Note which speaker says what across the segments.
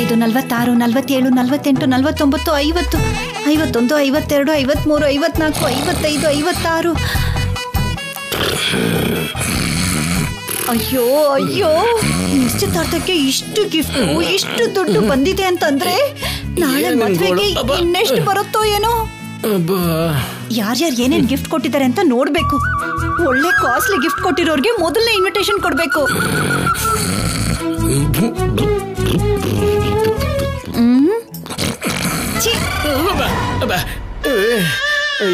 Speaker 1: ನಲವತ್ತೈದು ನಲವತ್ತಾರು ನಲವತ್ತೇಳು ನಲವತ್ತೆಂಟು ನಲವತ್ತೊಂಬತ್ತು ಐವತ್ತು ಐವತ್ತೊಂದು ಐವತ್ತೆರಡು ಐವತ್ಮೂರು ಐವತ್ನಾಲ್ಕು ಐವತ್ತೈದು ಐವತ್ತಾರು ಅಯ್ಯೋ ಅಯ್ಯೋ ನಿಶ್ಚಿತಾರ್ಥಕ್ಕೆ ಇಷ್ಟು ಗಿಫ್ಟ್ ಇಷ್ಟು ದುಡ್ಡು ಬಂದಿದೆ ಅಂತಂದ್ರೆ ನಾಳೆ
Speaker 2: ಏನ್
Speaker 1: ಮದ್ವೆಗೆ
Speaker 2: ಗೋಳು? ಅಬ್ಬಾ.
Speaker 1: ಇನ್ನೆಷ್ಟು ಬರುತ್ತೋ ಏನೋ
Speaker 2: ಅಬ್ಬಾ
Speaker 1: ಯಾರ್ಯಾರು ಏನೇನ್ ಗಿಫ್ಟ್ ಕೊಟ್ಟಿದ್ದಾರೆ ಅಂತ ನೋಡ್ಬೇಕು ಒಳ್ಳೆ ಕಾಸ್ಟ್ಲಿ ಗಿಫ್ಟ್ ಕೊಟ್ಟಿರೋರ್ಗೆ ಮೊದಲನೇ ಇನ್ವಿಟೇಷನ್ ಕೊಡ್ಬೇಕು ಹ್ಮ್ ಛೀ,
Speaker 2: ಅಬ್ಬಾ, ಅಬ್ಬಾ. ಏ, ಏ.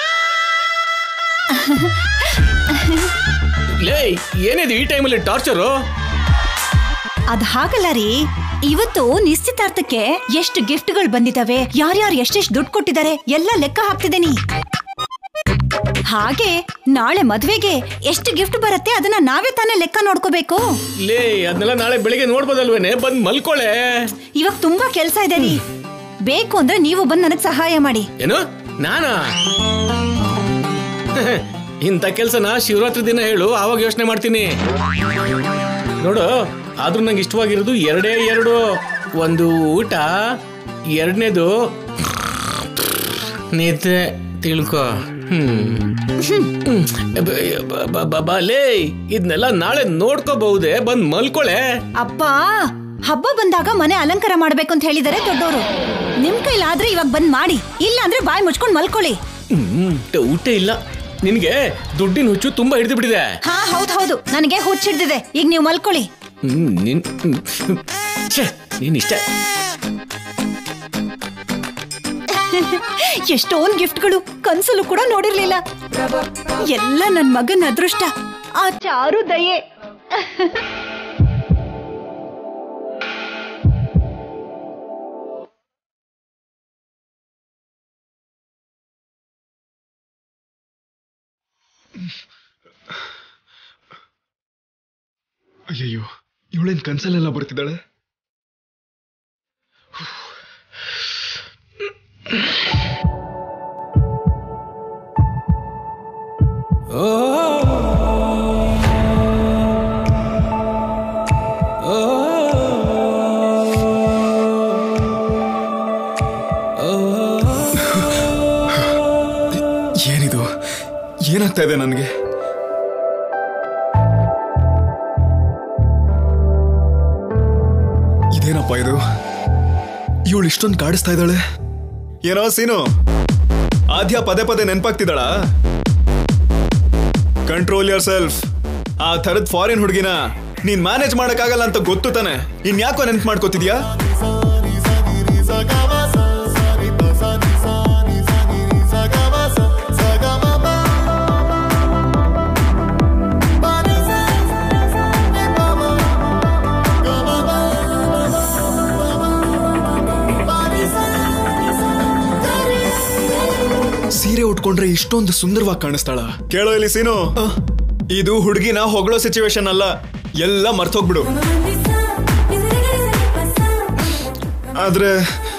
Speaker 2: ಲೇ ಏನಿದು ಈ ಟೈಮಲ್ಲಿ ಟಾರ್ಚರು
Speaker 1: ಅದ್ ಹಾಗಲ್ಲ ರೀ ಇವತ್ತು ನಿಶ್ಚಿತಾರ್ಥಕ್ಕೆ ಎಷ್ಟು ಗಿಫ್ಟ್ಗಳು ಬಂದಿದಾವೆ ಯಾರ್ಯಾರು ಎಷ್ಟೆಷ್ಟು ದುಡ್ಡು ಕೊಟ್ಟಿದ್ದಾರೆ ಎಲ್ಲ ಲೆಕ್ಕ ಹಾಕ್ತಿದ್ದೀನಿ ಹಾಗೆ ನಾಳೆ ಮದ್ವೆಗೆ ಎಷ್ಟು ಗಿಫ್ಟ್ ಬರುತ್ತೆ ಅದನ್ನ ನಾವೇ ತಾನೇ ಲೆಕ್ಕ ನೋಡ್ಕೋಬೇಕು
Speaker 2: ಲೇ ಅದನ್ನೆಲ್ಲ ನಾಳೆ ಬೆಳಿಗ್ಗೆ ನೋಡ್ಬೋದಲ್ವೇನೆ ಬಂದ್ ಮಲ್ಕೊಳೆ
Speaker 1: ಇವಾಗ ತುಂಬಾ ಕೆಲ್ಸ ಇದೆ ರೀ ಬೇಕು ಅಂದ್ರೆ ನೀವು ಬಂದು ನನಗ್ ಸಹಾಯ ಮಾಡಿ
Speaker 2: ಏನು ನಾನಾ ಇಂಥ ಕೆಲ್ಸನ ಶಿವರಾತ್ರಿ ದಿನ ಹೇಳು ಆವಾಗ ಯೋಚನೆ ಮಾಡ್ತೀನಿ ನೋಡು ಆದ್ರೂ ನಂಗೆ ಇಷ್ಟವಾಗಿರೋದು ಎರಡೇ ಎರಡು ಒಂದು ಊಟ ಎರಡನೇದು ನಿದ್ದೆ ತಿಳ್ಕೊ ಹ್ಮ್ ಹ್ಮ್. ಬ- ಬ- ಬ- ಬ- ಲೇ ಇದನ್ನೆಲ್ಲ ನಾಳೆ ನೋಡ್ಕೋಬಹುದೇ ಬಂದ್ ಮಲ್ಕೊಳೆ
Speaker 1: ಅಪ್ಪ ಹಬ್ಬ ಬಂದಾಗ ಮನೆ ಅಲಂಕಾರ ಮಾಡ್ಬೇಕು ಅಂತ ಹೇಳಿದಾರೆ ದೊಡ್ಡವರು ನಿಮ್ ಕೈಲಾದ್ರೆ ಇವಾಗ ಬಂದ್ ಮಾಡಿ ಇಲ್ಲ ಅಂದ್ರೆ ಬಾಯಿ ಮುಚ್ಕೊಂಡ್ ಮಲ್ಕೊಳ್ಳಿ
Speaker 2: ಹ್ಮ್ ಊಟ ಇಲ್ಲ ನಿನ್ಗೆ ದುಡ್ಡಿನ ಹುಚ್ಚು ತುಂಬಾ ಹಿಡಿದು ಬಿಟ್ಟಿದೆ
Speaker 1: ಹಾ ಹೌದ್ ಹೌದು ನನಗೆ ಹುಚ್ಚಿಡ್ದಿದೆ ಈಗ ನೀವು ಮಲ್ಕೊಳ್ಳಿ
Speaker 2: ಹ್ಮ್, ನಿನ್ ಹ್ಮ್, ಹ್ಮ್. ಛೆ, ನೀನ್ ಇಷ್ಟ
Speaker 1: ಎಷ್ಟೊಂದ್ ಗಿಫ್ಟ್ಗಳು ಕನ್ಸಲು ಕೂಡ ನೋಡಿರ್ಲಿಲ್ಲ ಎಲ್ಲ ನನ್ ಮಗನ ಅದೃಷ್ಟ ಆ ಚಾರು ದಯೆ
Speaker 3: ಅಯ್ಯಯ್ಯೋ ಇವಳೇನ್ ಕನ್ಸಲ್ಲೆಲ್ಲ ಬರ್ತಿದ್ದಾಳೆ ಏನಿದು ಏನಾಗ್ತಾ ಇದೆ ನನಗೆ ಇದೇನಪ್ಪ ಇದು ಇವಳು ಇಷ್ಟೊಂದು ಕಾಡಿಸ್ತಾ ಇದ್ದಾಳೆ ಏನೋ ಸೀನು ಆದ್ಯ ಪದೇ ಪದೇ ನೆನ್ಪಾಗ್ತಿದ್ದಾಳ ಕಂಟ್ರೋಲ್ ಯೋರ್ ಸೆಲ್ಫ್ ಆ ಥರದ್ ಫಾರಿನ್ ಹುಡುಗಿನ ನೀನ್ ಮ್ಯಾನೇಜ್ ಮಾಡಕ್ಕಾಗಲ್ಲ ಅಂತ ಗೊತ್ತು ತಾನೆ ಇನ್ಯಾಕೋ ನೆನ್ಪು ಮಾಡ್ಕೋತಿದ್ಯಾ ಸೀರೆ ಉಟ್ಕೊಂಡ್ರೆ ಇಷ್ಟೊಂದು ಸುಂದರವಾಗಿ ಕಾಣಿಸ್ತಾಳ ಕೇಳೋ ಇಲ್ಲಿ ಸೀನು ಇದು ಹುಡುಗಿನ ಹೊಗಳೋ ಸಿಚುವೇಶನ್ ಅಲ್ಲ ಎಲ್ಲ ಮರ್ತೋಗ್ಬಿಡು ಆದ್ರೆ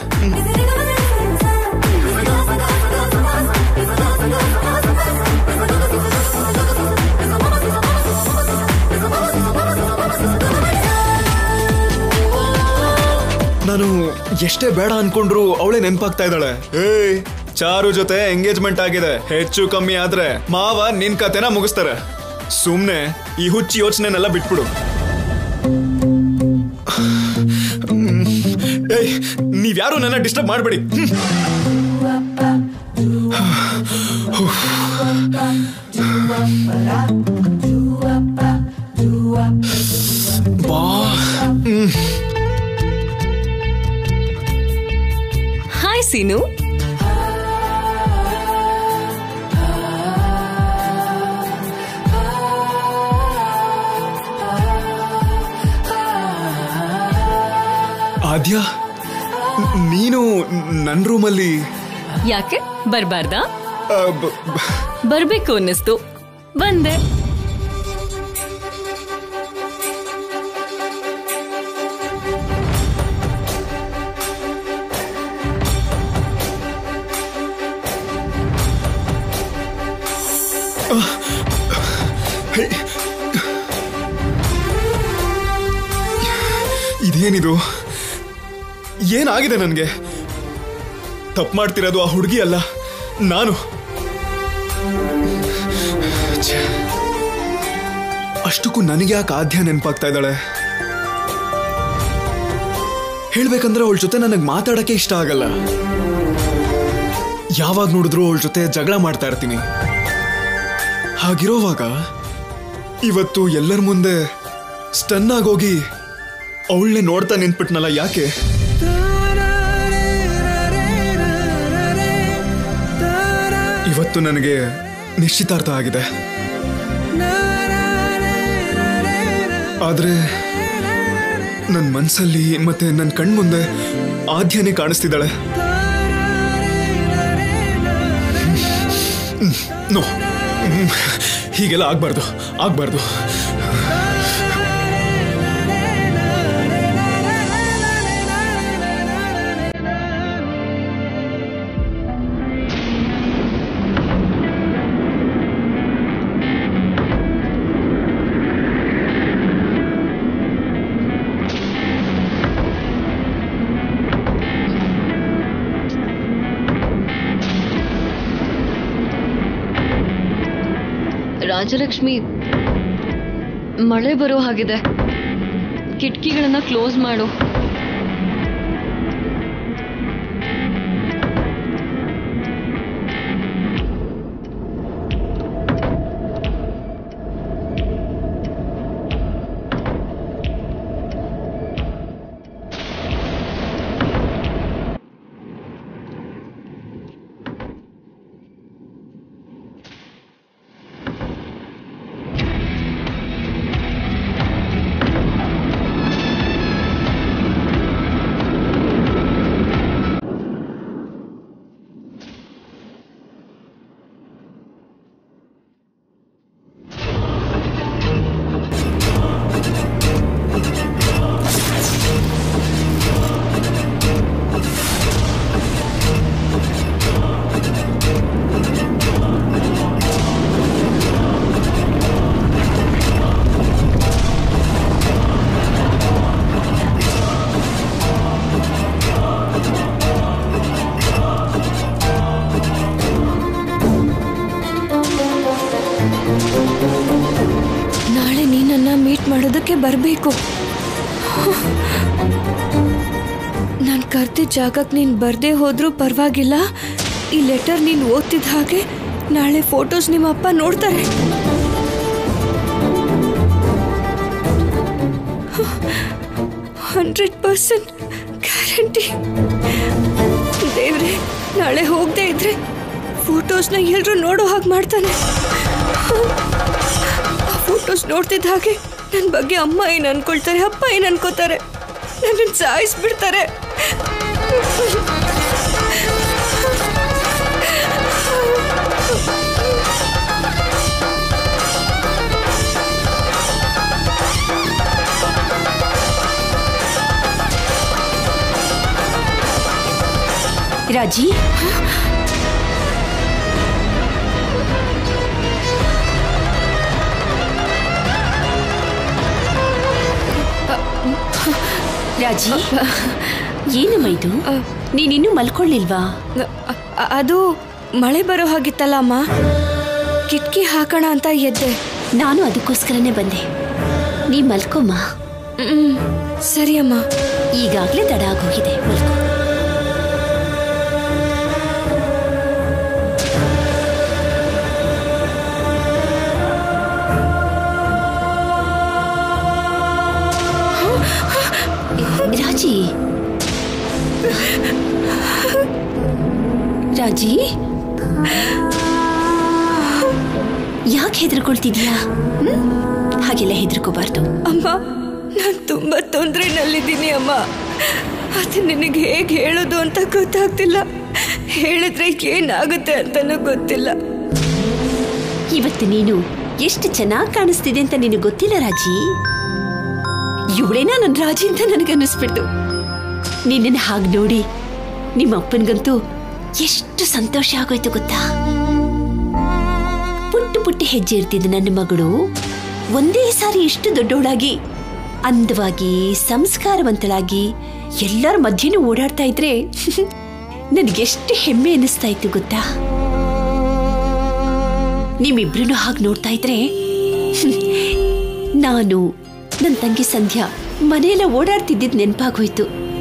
Speaker 3: ನಾನು ಎಷ್ಟೇ ಬೇಡ ಅನ್ಕೊಂಡ್ರು ಅವಳೇ ನೆನ್ಪಾಗ್ತಾ ಇದ್ದಾಳೆ ಏಯ್ ಚಾರು ಜೊತೆ ಎಂಗೇಜ್ಮೆಂಟ್ ಆಗಿದೆ ಹೆಚ್ಚು ಕಮ್ಮಿ ಆದ್ರೆ ಮಾವ ನಿನ್ ಕತೆನ ಮುಗಿಸ್ತಾರೆ ಸುಮ್ನೆ ಈ ಹುಚ್ಚಿ ಯೋಚನೆನೆಲ್ಲ ಬಿಟ್ಬಿಡು ಹ್ಮ್. ಏಯ್ ನೀವ್ಯಾರು ನನ್ನ ಡಿಸ್ಟರ್ಬ್ ಮಾಡಬೇಡಿ ಬಾ
Speaker 4: ಹಾಯ್ ಸೀನು
Speaker 3: ಆದ್ಯ ನೀನು ನನ್ನ ರೂಮಲ್ಲಿ
Speaker 4: ಯಾಕೆ ಬರ್ಬಾರ್ದಾ
Speaker 3: ಆ, ಬ- ಬ-
Speaker 4: ಬರ್ಬೇಕು ಅನ್ನಿಸ್ತು ಬಂದೆ
Speaker 3: ಹೇ. ಇದೇನಿದು ಏನಾಗಿದೆ ನನಗೆ ತಪ್ಪು ಮಾಡ್ತಿರೋದು ಆ ಹುಡುಗಿ ಅಲ್ಲ ನಾನು ಛೆ. ಅಷ್ಟಕ್ಕೂ ನನಗೆ ಯಾಕೆ ಆದ್ಯ ನೆನಪಾಗ್ತಾ ಇದ್ದಾಳೆ ಹೇಳ್ಬೇಕಂದ್ರೆ ಅವಳ ಜೊತೆ ನನಗೆ ಮಾತಾಡಕ್ಕೆ ಇಷ್ಟ ಆಗಲ್ಲ ಯಾವಾಗ ನೋಡಿದ್ರು ಅವಳ ಜೊತೆ ಜಗಳ ಮಾಡ್ತಾ ಇರ್ತೀನಿ ಹಾಗಿರೋವಾಗ ಇವತ್ತು ಎಲ್ಲರ ಮುಂದೆ ಸ್ಟನ್ ಆಗೋಗಿ ಅವಳನ್ನೇ ನೋಡ್ತಾ ನಿಂತ್ಬಿಟ್ನಲ್ಲ ಯಾಕೆ ಇವತ್ತು ನನಗೆ ನಿಶ್ಚಿತಾರ್ಥ ಆಗಿದೆ ಆದ್ರೆ ನನ್ನ ಮನ್ಸಲ್ಲಿ ಮತ್ತೆ ನನ್ನ ಕಣ್ಮುಂದೆ ಆದ್ಯನೇ ಕಾಣಿಸ್ತಿದ್ದಾಳೆ ನೋ ಹೀಗೆಲ್ಲ ಆಗ್ಬಾರ್ದು ಆಗ್ಬಾರ್ದು
Speaker 5: ರಾಜಲಕ್ಷ್ಮಿ ಮಳೆ ಬರೋ ಹಾಗಿದೆ ಕಿಟಕಿಗಳನ್ನ ಕ್ಲೋಸ್ ಮಾಡು
Speaker 6: ನಾಳೆ ನೀನನ್ನ ಮೀಟ್ ಮಾಡೋದಕ್ಕೆ ಬರಬೇಕು ನಾನು ಕರ್ದಿದ್ದ ಜಾಗಕ್ಕೆ ನೀನು ಬರದೇ ಹೋದ್ರೂ ಪರವಾಗಿಲ್ಲ ಈ ಲೆಟರ್ ನೀನು ಓದ್ತಿದ್ದ ಹಾಗೆ ನಾಳೆ ಫೋಟೋಸ್ ನಿಮ್ಮ ಅಪ್ಪ ನೋಡ್ತಾರೆ ಹಂಡ್ರೆಡ್ ಪರ್ಸೆಂಟ್ ಗ್ಯಾರಂಟಿ ದೇವ್ರೆ ನಾಳೆ ಹೋಗದೆ ಇದ್ರೆ ಫೋಟೋಸ್ನ ಎಲ್ಲರೂ ನೋಡೋ ಹಾಗೆ ಮಾಡ್ತಾನೆ ಫೋಟೋಸ್ ನೋಡ್ತಿದ್ದ ಹಾಗೆ ನನ್ನ ಬಗ್ಗೆ ಅಮ್ಮ ಏನು ಅನ್ಕೊಳ್ತಾರೆ ಅಪ್ಪ ಏನು ಅನ್ಕೋತಾರೆ ನನ್ನನ್ನು ಸಾಯಿಸ್ಬಿಡ್ತಾರೆ
Speaker 1: ರಾಜಿ ರಾಜಿ ಏನಮ್ಮ ಇದು ನೀನಿನ್ನೂ ಮಲ್ಕೊಳ್ಳಿಲ್ವಾ
Speaker 6: ಅ- ಅ- ಅದು ಮಳೆ ಬರೋ ಹಾಗಿತ್ತಲ್ಲ ಅಮ್ಮ ಕಿಟಕಿ ಹಾಕೋಣ ಅಂತ ಎದ್ದೆ
Speaker 1: ನಾನು ಅದಕ್ಕೋಸ್ಕರನೇ ಬಂದೆ ನೀ ಮಲ್ಕೊಮ್ಮ
Speaker 6: ಹ್ಮ್ ಸರಿ ಅಮ್ಮ
Speaker 1: ಈಗಾಗ್ಲೇ ತಡ ಆಗೋಗಿದೆ ಮಲ್ಕೊ ರಾಜಿ ರಾಜಿ ಯಾಕೆ ಹೆದರ್ಕೊಳ್ತಿದ್ಯಾ ಹ್ಮ್? ಹಾಗೆಲ್ಲ ಹೆದರ್ಕೋಬಾರ್ದು
Speaker 6: ಅಮ್ಮ ನಾನು ತುಂಬ ತೊಂದರೆನಲ್ಲಿದ್ದೀನಿ ಅಮ್ಮ ಅದು ನಿನಗೆ ಹೇಗೆ ಹೇಳೋದು ಅಂತ ಗೊತ್ತಾಗ್ತಿಲ್ಲ ಹೇಳಿದ್ರೆ ಏನಾಗುತ್ತೆ ಅಂತನೂ ಗೊತ್ತಿಲ್ಲ
Speaker 1: ಇವತ್ತು ನೀನು ಎಷ್ಟು ಚೆನ್ನಾಗಿ ಕಾಣಿಸ್ತಿದೆ ಅಂತ ನಿನಗೆ ಗೊತ್ತಿಲ್ಲ ರಾಜಿ ಇವಳೇನಾ ನನ್ನ ರಾಜಿ ಅಂತ ನನಗನ್ನಿಸ್ಬಿಡ್ತು ನಿನ್ನನ್ನು ಹಾಗೆ ನೋಡಿ ನಿಮ್ಮ ಅಪ್ಪನಿಗಂತೂ ಎಷ್ಟು ಸಂತೋಷ ಆಗೋಯ್ತು ಗೊತ್ತಾ ಪುಟ್ಟ ಪುಟ್ಟ ಹೆಜ್ಜೆ ಇರ್ತಿದ್ದ ನನ್ನ ಮಗಳು ಒಂದೇ ಸಾರಿ ಇಷ್ಟು ದೊಡ್ಡವಳಾಗಿ ಅಂದವಾಗಿ ಸಂಸ್ಕಾರವಂತಳಾಗಿ ಎಲ್ಲರ ಮಧ್ಯನೂ ಓಡಾಡ್ತಾ ಇದ್ರೆ ನನಗೆಷ್ಟು ಹೆಮ್ಮೆ ಅನ್ನಿಸ್ತಾ ಇತ್ತು ಗೊತ್ತಾ ನಿಮ್ಮಿಬ್ರು ಹಾಗೆ ನೋಡ್ತಾ ಇದ್ರೆ ನಾನು ನನ್ನ ತಂಗಿ ಸಂಧ್ಯಾ ಮನೆಯೆಲ್ಲ ಓಡಾಡ್ತಿದ್ದಿದ್ ನೆನಪಾಗೋಯ್ತು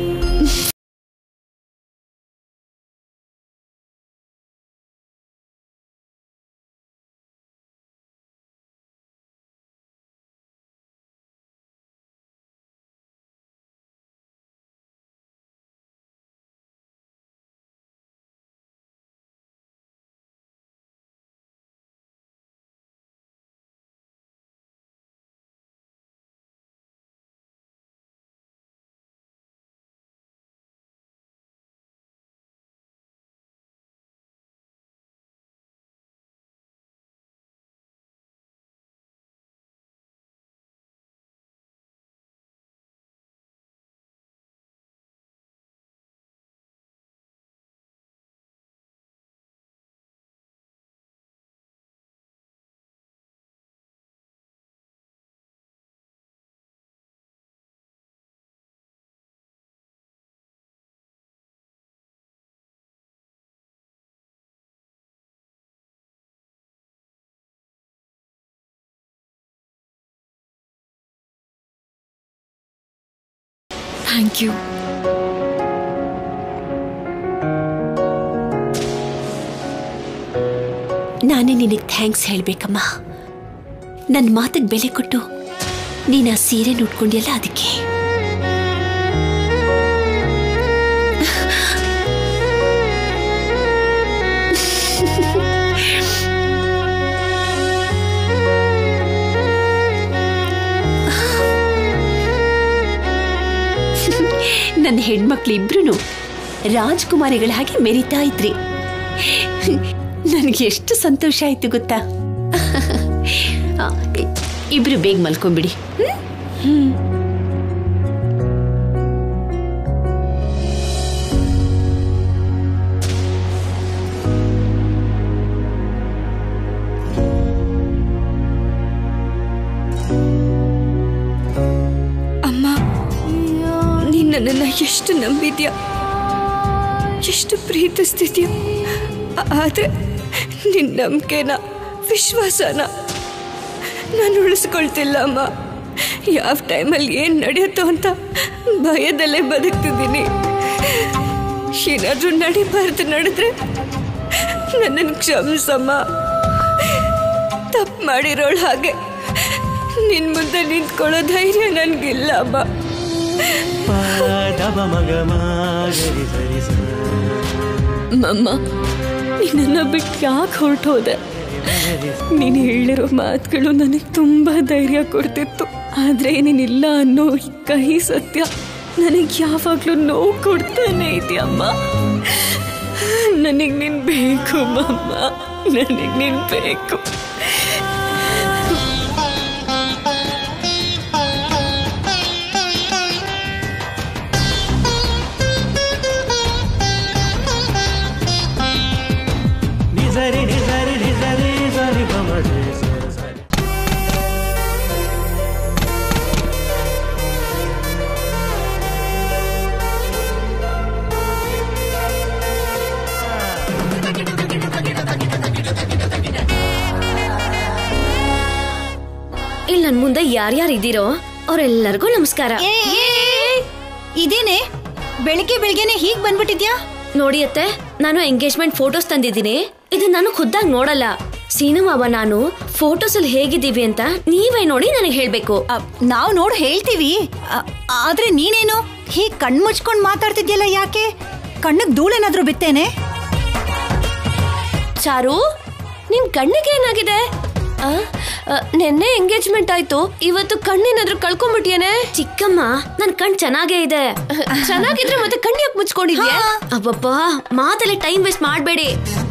Speaker 5: ಥ್ಯಾಂಕ್ ಯು
Speaker 1: ನಾನೇ ನಿನಗೆ ಥ್ಯಾಂಕ್ಸ್ ಹೇಳ್ಬೇಕಮ್ಮ ನನ್ನ ಮಾತಿಗೆ ಬೆಲೆ ಕೊಟ್ಟು ನೀನು ಆ ಸೀರೆ ಉಟ್ಕೊಂಡಿಯಲ್ಲ ಅದಕ್ಕೆ ನನ್ನ ಹೆಣ್ಮಕ್ಳು ಇಬ್ರು ರಾಜ್ಕುಮಾರಿಗಳ ಹಾಗೆ ಮೆರಿತಾ ಇದ್ರಿ ನನಗೆ ಎಷ್ಟು ಸಂತೋಷ ಆಯ್ತು ಗೊತ್ತಾ ಆ, ಇ- ಇಬ್ರು ಬೇಗ ಮಲ್ಕೊಂಬಿಡಿ ಹ್ಮ್?
Speaker 6: ಅಮ್ಮ ನೀನ್ ನನ್ನನ್ನ ಎಷ್ಟು ನಂಬಿದ್ಯಾ ಎಷ್ಟು ಪ್ರೀತಿಸ್ತಿದ್ಯಾ ಆ- ಆದ್ರೆ ನಿನ್ ನಂಬಿಕೆನ ವಿಶ್ವಾಸನ ನಾನು ಉಳಿಸ್ಕೊಳ್ತಿಲ್ಲ ಅಮ್ಮ ಯಾವ ಟೈಮಲ್ಲಿ ಏನ್ ನಡೆಯುತ್ತೋ ಅಂತ ಭಯದಲ್ಲೇ ಬದುಕ್ತಿದ್ದೀನಿ ಏನಾದ್ರೂ ನಡಿಬಾರ್ದು ನಡೆದ್ರೆ ನನ್ನನ್ನು ಕ್ಷಮಿಸಮ್ಮ ತಪ್ಪು ಮಾಡಿರೋಳು ಹಾಗೆ ನಿನ್ ಮುಂದೆ ನಿಂತ್ಕೊಳ್ಳೋ ಧೈರ್ಯ ನನ್ಗಿಲ್ಲ ಅಮ್ಮ
Speaker 5: ಮಮ್ಮ ನಿನ್ನನ್ನ ಬಿಟ್ಟು ಯಾಕೆ ಹೊರಟೋದೆ ನೀನು ಹೇಳಿರೋ ಮಾತುಗಳು ನನಗೆ ತುಂಬಾ ಧೈರ್ಯ ಕೊಡ್ತಿತ್ತು ಆದ್ರೆ ನೀನಿಲ್ಲ ಅನ್ನೋ ಈ ಕಹಿ ಸತ್ಯ ನನಗೆ ಯಾವಾಗ್ಲೂ ನೋವು ಕೊಡ್ತಾನೆ ಇದೆಯಮ್ಮ ನನಗೆ ನೀನ್ ಬೇಕು ಮಮ್ಮ ನನಗೆ ನೀನ್ ಬೇಕು
Speaker 7: ಇಲ್ಲಿ ನನ್ ಮುಂದೆ ಯಾರ್ಯಾರು ಇದ್ದೀರೋ ಅವ್ರೆಲ್ಲರಿಗೂ ನಮಸ್ಕಾರ
Speaker 8: ಇದೇನೆ ಬೆಳಿಗ್ಗೆ ಬೆಳಿಗ್ಗೆನೆ ಹೀಗ್ ಬಂದ್ಬಿಟ್ಟಿದ್ಯಾ
Speaker 7: ನೋಡಿ ಅತ್ತೆ ನಾನು ಎಂಗೇಜ್ಮೆಂಟ್ ಫೋಟೋಸ್ ತಂದಿದ್ದೀನಿ ಇದು ನಾನು ಖುದ್ದಾಗಿ ನೋಡಲ್ಲ ಸೀನು ಮಾವ ನಾನು ಫೋಟೋಸ್ ಅಲ್ಲಿ ಹೇಗಿದ್ದೀವಿ ಅಂತ ನೀವೇ ನೋಡಿ ನನಗೆ ಹೇಳ್ಬೇಕು
Speaker 8: ಅ, ನಾವ್ ನೋಡ್ ಹೇಳ್ತೀವಿ ಅ, ಆದ್ರೆ ನೀನೇನು ಹೀಗ್ ಕಣ್ ಮುಚ್ಕೊಂಡ್ ಮಾತಾಡ್ತಿದ್ಯಲ್ಲ ಯಾಕೆ ಕಣ್ಣಗ್ ಧೂಳೇನಾದ್ರೂ ಬಿತ್ತೇನೆ
Speaker 7: ಚಾರು ನಿನ್ ಕಣ್ಣಿಗೆ ಏನಾಗಿದೆ ಆ, ಆ, ನೆನ್ನೆ ಎಂಗೇಜ್ಮೆಂಟ್ ಆಯ್ತು ಇವತ್ತು ಕಣ್ಣೇನಾದ್ರೂ ಕಳ್ಕೊಂಡ್ಬಿಟ್ಟಿಯೇನೆ ಚಿಕ್ಕಮ್ಮ ನನ್ ಕಣ್ ಚೆನ್ನಾಗೇ ಇದೆ ಚೆನ್ನಾಗಿದ್ರೆ ಮತ್ತೆ ಕಣ್ಣು ಯಾಕೆ ಮುಚ್ಕೊಂಡಿದ್ಯಾ ಅಬ್ಬಬ್ಬಾ ಮಾತಲ್ಲಿ ಟೈಮ್ ವೇಸ್ಟ್ ಮಾಡ್ಬೇಡಿ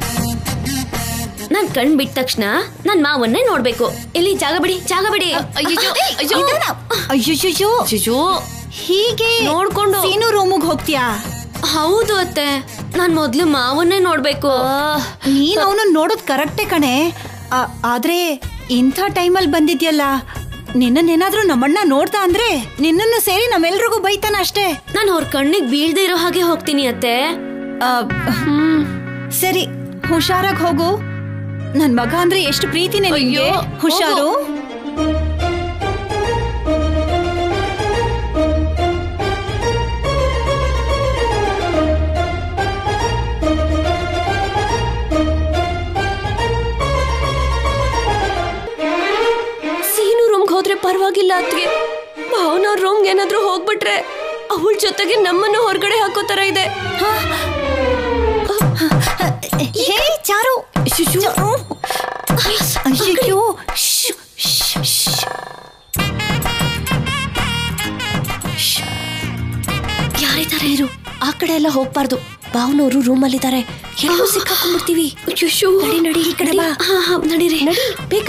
Speaker 7: ನಾನ್ ಕಣ್ ಬಿಟ್ಟ ತಕ್ಷಣ ನನ್ ಮಾವನ್ನೇ ನೋಡ್ಬೇಕು ಇಲ್ಲಿ ಜಾಗ ಬಿಡಿ ಜಾಗ ಬಿಡಿ ಅಯ್ಯೋ ಅಯ್ಯೋ
Speaker 8: ಅಯ್ಯೋ
Speaker 7: ಅಯ್ಯೋ
Speaker 8: ಹೀಗೆ
Speaker 7: ನೋಡ್ಕೊಂಡು.
Speaker 8: ಸೀನು ರೂಮಿಗೆ ಹೋಗ್ತೀಯಾ
Speaker 7: ಹೌದು ಅತ್ತೆ ನಾನ್ ಮೊದ್ಲು ಮಾವನ್ನೇ ನೋಡ್ಬೇಕು
Speaker 8: ನೀನ್ ಅವನು ನೋಡೋದ್ ಕರೆಕ್ಟೇ ಕಣೆ ಆ, ಆದ್ರೆ ಇಂಥ ಟೈಮಲ್ಲಿ ಬಂದಿದ್ಯಲ್ಲ ನಿನ್ನನ್ನೇನಾದ್ರೂ ನಮ್ಮಣ್ಣ ನೋಡ್ದ ಅಂದ್ರೆ ನಿನ್ನನ್ನು ಸೇರಿ ನಮ್ಮೆಲ್ರಿಗೂ ಬೈತಾನ ಅಷ್ಟೇ
Speaker 7: ನಾನು ಅವ್ರ ಕಣ್ಣಿಗೆ ಬೀಳ್ದೇ ಇರೋ ಹಾಗೆ ಹೋಗ್ತೀನಿ ಅತ್ತೆ
Speaker 8: ಆ, ಸರಿ ಹುಷಾರಾಗಿ ಹೋಗು ನನ್ ಮಗ ಅಂದ್ರೆ ಎಷ್ಟು ಪ್ರೀತಿನೇ ನಿಂಗೆ
Speaker 7: ಅಯ್ಯೋ,
Speaker 8: ಹುಷಾರು
Speaker 7: ಸೀನು ರೂಮ್ಗೆ ಹೋದ್ರೆ ಪರವಾಗಿಲ್ಲ ಅತ್ಗೆ ಭಾವನ ರೂಮ್ಗೆ ಏನಾದ್ರೂ ಹೋಗ್ಬಿಟ್ರೆ ಅವಳ ಜೊತೆಗೆ ನಮ್ಮನ್ನು ಹೊರಗಡೆ ಹಾಕೋ ತರ ಇದೆ
Speaker 8: ಹೇ ಚಾರು ಚಾರು. ಅಯ್ಯಯ್ಯೋ ಶ್ಶ್, ಶ್ಶ್, ಶ್ಶ್.
Speaker 7: ಯಾರಿದ್ದಾರೆ ಇರು ಆ ಕಡೆ ಎಲ್ಲ ಹೋಗ್ಬಾರ್ದು ಭಾವನವರು ರೂಮಲ್ಲಿದ್ದಾರೆ ಎಲ್ಲರೂ ಸಿಕ್ಕಾಕೊಂಡ್ಬಿಡ್ತೀವಿ ನಡಿ ನಡಿ ಈ ಕಡೆ ಬಾ ಹಾ ಹಾ ನಡೀರಿ ನಡಿ ಬೇಗ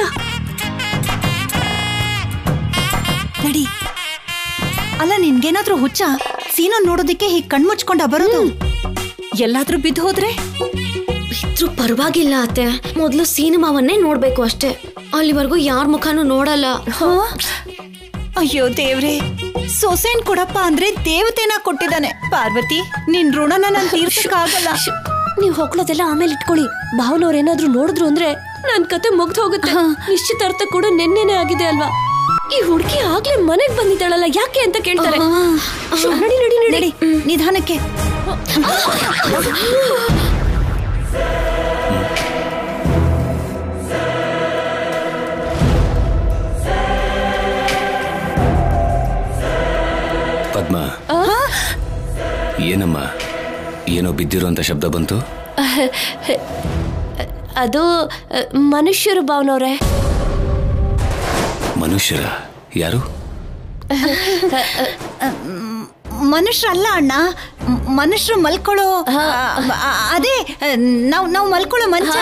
Speaker 8: ನಡಿ ಅಲ್ಲ ನಿನ್ಗೇನಾದ್ರೂ ಹುಚ್ಚ ಸೀನೋ ನೋಡೋದಕ್ಕೆ ಹೀಗ್ ಕಣ್ಮುಚ್ಕೊಂಡ ಬರೋದು ಎಲ್ಲಾದ್ರೂ ಬಿದ್ದು ಹೋದ್ರೆ
Speaker 7: ಇದ್ರೂ ಪರವಾಗಿಲ್ಲ ಅತ್ತೆ ಮೊದಲು ಸಿನಿಮಾವನ್ನೇ ನೋಡ್ಬೇಕು ಅಷ್ಟೇ ಅಲ್ಲಿವರೆಗೂ ಯಾರ ಮುಖನೂ ನೋಡಲ್ಲ
Speaker 8: ಹಾ? ಅಯ್ಯೋ ದೇವ್ರೆ ಸೊಸೆನ್ ಕೊಡಪ್ಪ ಅಂದ್ರೆ ದೇವತೆನ ಕೊಟ್ಟಿದ್ದಾನೆ ಪಾರ್ವತಿ ನಿನ್ ಋಣನ ನಾನು ತೀರ್ಸಕ್ಕಾಗಲ್ಲ
Speaker 7: ನೀವು ಹೊಗಳೋದೆಲ್ಲ ಆಮೇಲೆ ಇಟ್ಕೊಳ್ಳಿ ಭಾವನವ್ರು ಏನಾದ್ರೂ ನೋಡಿದ್ರು ಅಂದ್ರೆ ನನ್ ಕತೆ ಮುಗ್ದು ಹೋಗುತ್ತೆ ನಿಶ್ಚಿತಾರ್ಥ ಕೂಡ ನೆನ್ನೆನೆ ಆಗಿದೆ ಅಲ್ವಾ ಈ ಹುಡುಗಿ ಆಗ್ಲೇ ಮನೆಗ್ ಬಂದಿದ್ದಾಳಲ್ಲ ಯಾಕೆ ಅಂತ ಕೇಳ್ತಾರೆ ಶು, ನಡಿ ನಡಿ ನಡಿ
Speaker 8: ನಡಿ ನಿಧಾನಕ್ಕೆ
Speaker 9: ಪದ್ಮ ಏನಮ್ಮ ಏನೋ ಬಿದ್ದಿರೋಂಥ ಶಬ್ದ ಬಂತು
Speaker 7: ಅದು ಅ, ಮನುಷ್ಯರು ಭಾವನವ್ರೆ
Speaker 9: ಮನುಷ್ಯರ ಯಾರು
Speaker 8: ಮನುಷ್ಯರಲ್ಲ ಅಣ್ಣ ಮ್- ಮನುಷ್ಯರು ಮಲ್ಕೊಳ್ಳೋ ಆ, ಆ, ಅದೇ ನಾವ್ ನಾವ್ ಮಲ್ಕೊಳ್ಳೋ ಮಂಚ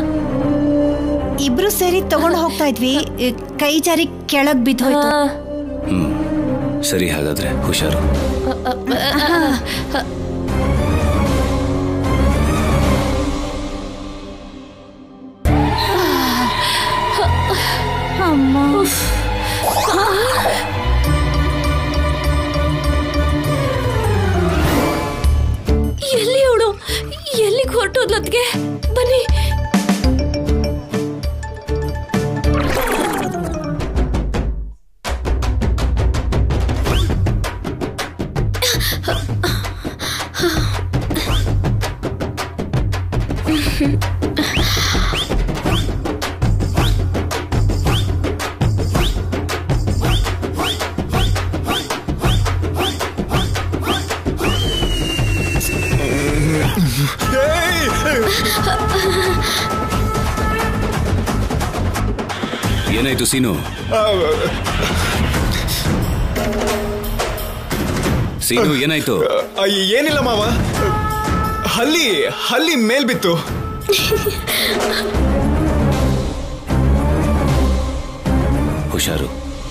Speaker 8: ಇಬ್ರು ಸೇರಿ ತಗೊಂಡು ಹೋಗ್ತಾ ಇದ್ವಿ ಕೈ ಜಾರಿ ಕೆಳಗ್ ಬಿದ್ದೋಯ್ತು
Speaker 9: ಹ್ಮ್ ಸರಿ ಹಾಗಾದ್ರೆ ಹುಷಾರು
Speaker 7: ಎಲ್ಲಿ ಅವಳು ಎಲ್ಲಿಗೆ ಹೊರಟೋದ್ಲತ್ಗೆ ಬನ್ನಿ
Speaker 9: ಏನಾಯ್ತು ಸೀನು ಸೀನು ಏನಾಯ್ತು
Speaker 3: ಆ, ಏನಿಲ್ಲ ಮಾವ ಹಲ್ಲಿ ಹಲ್ಲಿ ಮೇಲ್ ಬಿತ್ತು
Speaker 9: ಹುಷಾರು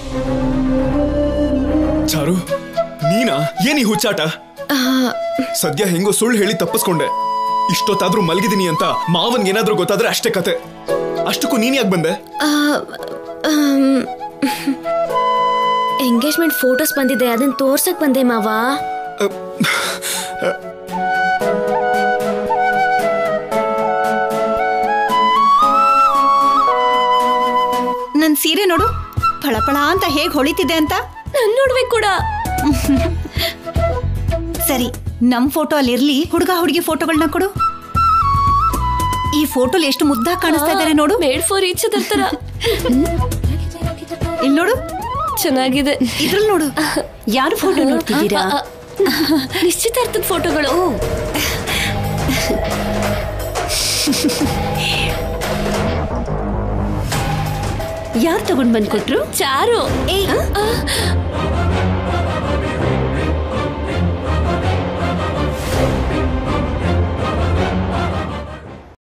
Speaker 3: ಚಾರು ನೀನಾ ಏನಿ ಹುಚ್ಚಾಟ ಸದ್ಯ ಹೆಂಗೋ ಸುಳ್ಳು ಹೇಳಿ ತಪ್ಪಿಸ್ಕೊಂಡೆ ಇಷ್ಟೊತ್ತಾದ್ರೂ ಮಲಗಿದೀನಿ ಅಂತ ಮಾವನ್ಗೆ ಏನಾದ್ರೂ ಗೊತ್ತಾದ್ರೆ ಅಷ್ಟೇ ಕತೆ ಅಷ್ಟಕ್ಕೂ ನೀನ್ ಯಾಕೆ ಬಂದೆ
Speaker 7: ಎಂಗೇಜ್ಮೆಂಟ್ ಫೋಟೋಸ್ ಬಂದಿದೆ ಅದನ್ನ ತೋರ್ಸಕ್ ಬಂದೆ ಮಾವ
Speaker 8: ನನ್ ಸೀರೆ ನೋಡು ಫಳಫಳ ಅಂತ ಹೇಗ್ ಹೊಳಿತಿದೆ ಅಂತ
Speaker 7: ನನ್ ನೋಡ್ಬೇಕು ಕೂಡ
Speaker 8: ಸರಿ ನಮ್ ಫೋಟೋ ಅಲ್ಲಿರ್ಲಿ ಹುಡುಗ ಹುಡುಗಿ ಫೋಟೋಗಳನ್ನ ಕೊಡು ಈ ಫೋಟೋಲ್ ಎಷ್ಟು ಮುದ್ದಾಗಿ ಕಾಣಿಸ್ತಾ ಇದ್ದಾರೆ ನೋಡು
Speaker 7: ಮೇಡ್ ಫಾರ್ ಈಚ್ ಅದರ್ ತರ
Speaker 8: ಇಲ್ಲಿ ನೋಡು
Speaker 7: ಚೆನ್ನಾಗಿದೆ
Speaker 8: ಇದ್ರಲ್ಲಿ ನೋಡು
Speaker 1: ಯಾರು ಫೋಟೋ ನೋಡ್ತಿದ್ದೀರಾ
Speaker 7: ಅ, ಅ, ನಿಶ್ಚಿತಾರ್ಥದ ಫೋಟೋಗಳು
Speaker 1: ಯಾರು ತಗೊಂಡ್ ಬಂದ್ ಕೊಟ್ರು
Speaker 7: ಚಾರು
Speaker 8: ಏಯ್